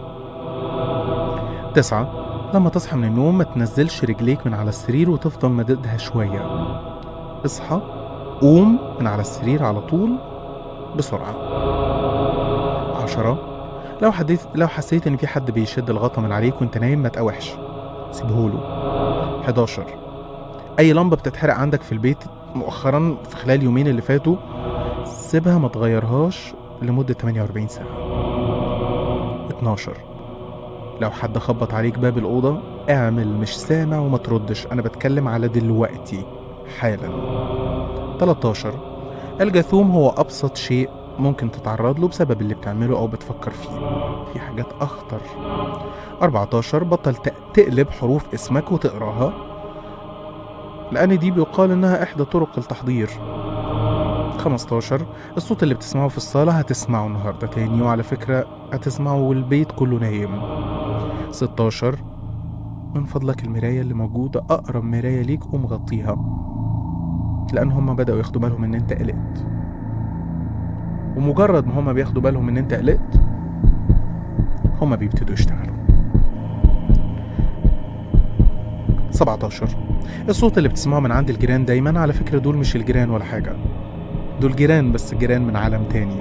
تسعة لما تصحى من النوم ما تنزلش رجليك من على السرير وتفضل مددها شوية اصحى قوم من على السرير على طول بسرعة عشرة لو حديث لو حسيت ان في حد بيشد الغطا من عليك وانت نايم ما تقاوحش سيبهوله 11 اي لمبه بتتحرق عندك في البيت مؤخرا في خلال يومين اللي فاتوا سيبها ما تغيرهاش لمده 48 ساعه 12 لو حد خبط عليك باب الاوضه اعمل مش سامع وما تردش انا بتكلم على دلوقتي حالا 13 الجاثوم هو ابسط شيء ممكن تتعرض له بسبب اللي بتعمله او بتفكر فيه في حاجات اخطر 14 بطل ت- تقلب حروف اسمك وتقراها لان دي بيقال انها احدى طرق التحضير 15 الصوت اللي بتسمعه في الصالة هتسمعه النهاردة تاني وعلى فكرة هتسمعه والبيت كله نايم 16 من فضلك المراية اللي موجودة أقرب مراية ليك قوم غطيها لأن هما بدأوا ياخدوا بالهم إن أنت قلقت ومجرد ما هما بياخدوا بالهم ان انت قلقت هما بيبتدوا يشتغلوا 17 الصوت اللي بتسمعه من عند الجيران دايما على فكرة دول مش الجيران ولا حاجة دول جيران بس جيران من عالم تاني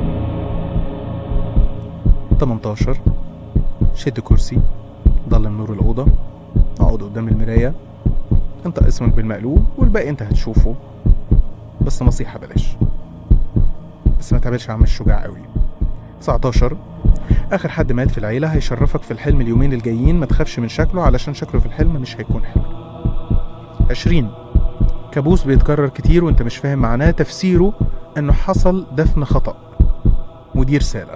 18 شد كرسي ضلم نور الأوضة اقعد قدام المراية انطق اسمك بالمقلوب والباقي انت هتشوفه بس نصيحة بلاش بس ما تعملش عم الشجاع قوي 19 اخر حد مات في العيله هيشرفك في الحلم اليومين الجايين ما تخافش من شكله علشان شكله في الحلم مش هيكون حلو 20 كابوس بيتكرر كتير وانت مش فاهم معناه تفسيره انه حصل دفن خطأ ودي رسالة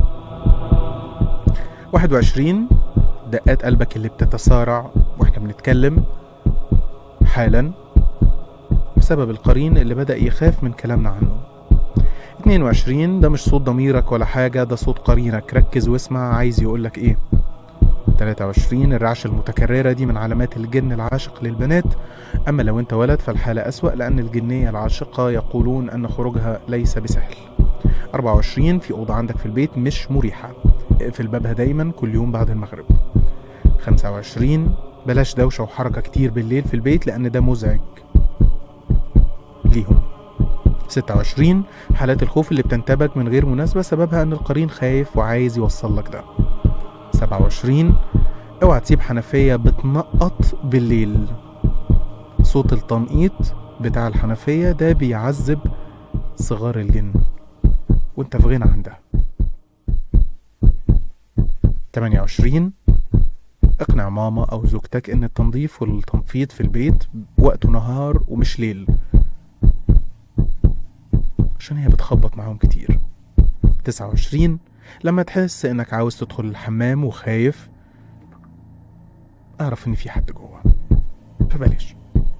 21 دقات قلبك اللي بتتسارع واحنا بنتكلم حالا بسبب القرين اللي بدأ يخاف من كلامنا عنه 22 ده مش صوت ضميرك ولا حاجة ده صوت قرينك ركز واسمع عايز يقولك ايه 23 الرعشة المتكررة دي من علامات الجن العاشق للبنات أما لو أنت ولد فالحالة أسوأ لأن الجنية العاشقة يقولون أن خروجها ليس بسهل 24 في أوضة عندك في البيت مش مريحة اقفل بابها دايما كل يوم بعد المغرب 25 بلاش دوشة وحركة كتير بالليل في البيت لأن ده مزعج ليهم 26 حالات الخوف اللي بتنتابك من غير مناسبة سببها أن القرين خايف وعايز يوصل لك ده 27 اوعى تسيب حنفية بتنقط بالليل صوت التنقيط بتاع الحنفية ده بيعذب صغار الجن وانت في غنى عن ده 28 اقنع ماما او زوجتك ان التنظيف والتنفيض في البيت وقته نهار ومش ليل عشان هي بتخبط معاهم كتير 29 لما تحس انك عاوز تدخل الحمام وخايف اعرف ان في حد جوه فبلاش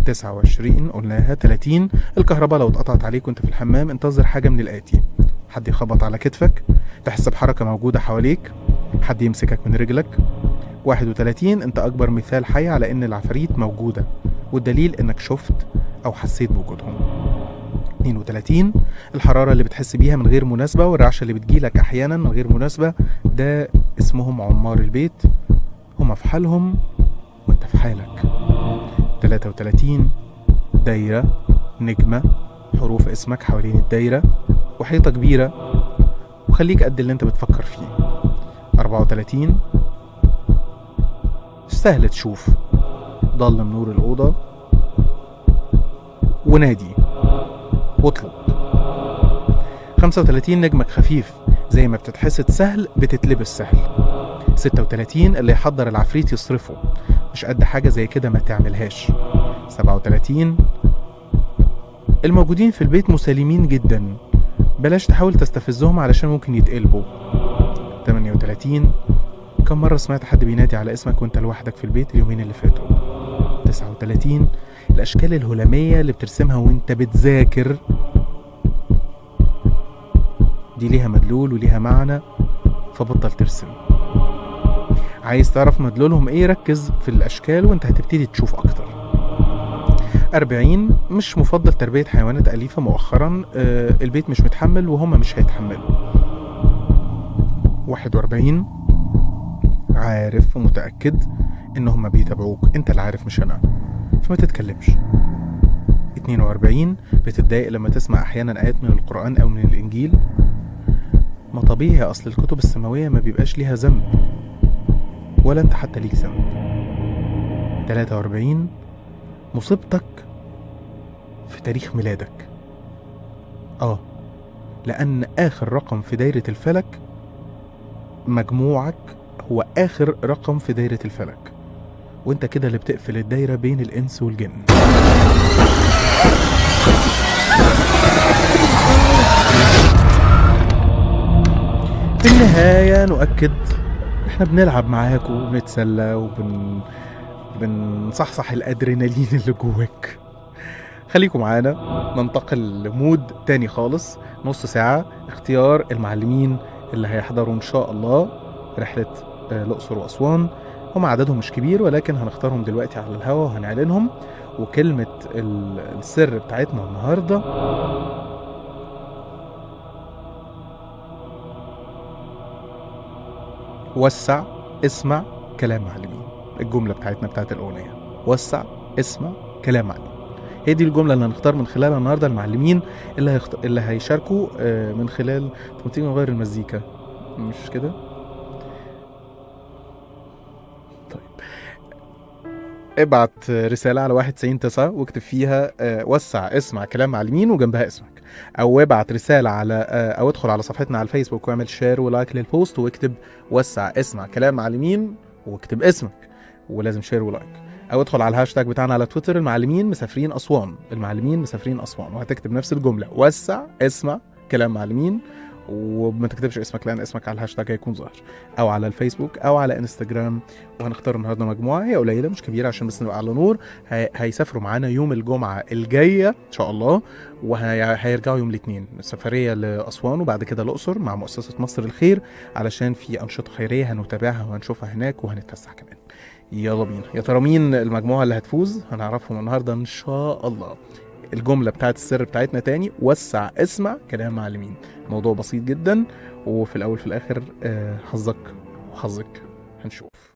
29 قلناها 30 الكهرباء لو اتقطعت عليك وانت في الحمام انتظر حاجة من الآتي حد يخبط على كتفك تحس بحركة موجودة حواليك حد يمسكك من رجلك 31 انت اكبر مثال حي على ان العفاريت موجودة والدليل انك شفت او حسيت بوجودهم 32 الحرارة اللي بتحس بيها من غير مناسبة والرعشة اللي بتجيلك احيانا من غير مناسبة ده اسمهم عمار البيت هما في حالهم وانت في حالك 33 دايرة نجمة حروف اسمك حوالين الدايرة وحيطة كبيرة وخليك قد اللي انت بتفكر فيه 34 سهل تشوف ضلم نور الأوضة ونادي واطلب 35 نجمك خفيف زي ما بتتحسد سهل بتتلبس سهل 36 اللي يحضر العفريت يصرفه مش قد حاجة زي كده ما تعملهاش 37 الموجودين في البيت مسالمين جدا بلاش تحاول تستفزهم علشان ممكن يتقلبوا 38 كم مرة سمعت حد بينادي على اسمك وانت لوحدك في البيت اليومين اللي فاتوا 39 الأشكال الهلامية اللي بترسمها وانت بتذاكر دي ليها مدلول وليها معنى فبطل ترسم عايز تعرف مدلولهم ايه ركز في الأشكال وانت هتبتدي تشوف أكتر 40 مش مفضل تربية حيوانات أليفة مؤخرا آه، البيت مش متحمل وهم مش هيتحملوا 41 عارف ومتأكد إن هما بيتابعوك أنت اللي عارف مش أنا فما تتكلمش 42 بتتضايق لما تسمع أحيانا آيات من القرآن أو من الإنجيل ما طبيعي أصل الكتب السماوية ما بيبقاش ليها ذنب ولا أنت حتى ليك ذنب 43 مصيبتك في تاريخ ميلادك آه لأن آخر رقم في دايرة الفلك مجموعك هو آخر رقم في دايرة الفلك وانت كده اللي بتقفل الدايرة بين الإنس والجن في النهاية نؤكد احنا بنلعب معاكم وبنتسلى وبن بنصحصح الأدرينالين اللي جواك خليكم معانا ننتقل لمود تاني خالص نص ساعة اختيار المعلمين اللي هيحضروا إن شاء الله رحلة آه، الأقصر وأسوان هم عددهم مش كبير ولكن هنختارهم دلوقتي على الهوا وهنعلنهم وكلمة ال- السر بتاعتنا النهاردة وسع اسمع كلام معلمين الجملة بتاعتنا بتاعت الأغنية وسع اسمع كلام معلمين هي دي الجملة اللي هنختار من خلالها النهاردة المعلمين اللي هيخت... اللي هيشاركوا آه، من خلال طب ما تيجي نغير المزيكا مش كده؟ طيب ابعت رسالة على واحد تسعين تسعة واكتب فيها آه، وسع اسمع كلام معلمين وجنبها اسمك أو ابعت رسالة على آه، أو ادخل على صفحتنا على الفيسبوك واعمل شير ولايك للبوست واكتب وسع اسمع كلام معلمين واكتب اسمك ولازم شير ولايك او ادخل على الهاشتاج بتاعنا على تويتر المعلمين مسافرين اسوان المعلمين مسافرين اسوان وهتكتب نفس الجمله وسع اسمع كلام معلمين وما تكتبش اسمك لان اسمك على الهاشتاج هيكون ظاهر او على الفيسبوك او على انستجرام وهنختار النهارده مجموعه هي قليله مش كبيره عشان بس نبقى على نور هي... هيسافروا معانا يوم الجمعه الجايه ان شاء الله وهيرجعوا يوم الاثنين سفريه لاسوان وبعد كده الاقصر مع مؤسسه مصر الخير علشان في انشطه خيريه هنتابعها وهنشوفها هناك وهنتفسح كمان يلا بينا يا ترى مين المجموعه اللي هتفوز هنعرفهم النهارده ان شاء الله الجمله بتاعت السر بتاعتنا تاني وسع اسمع كلام معلمين موضوع بسيط جدا وفي الاول في الاخر آه، حظك وحظك هنشوف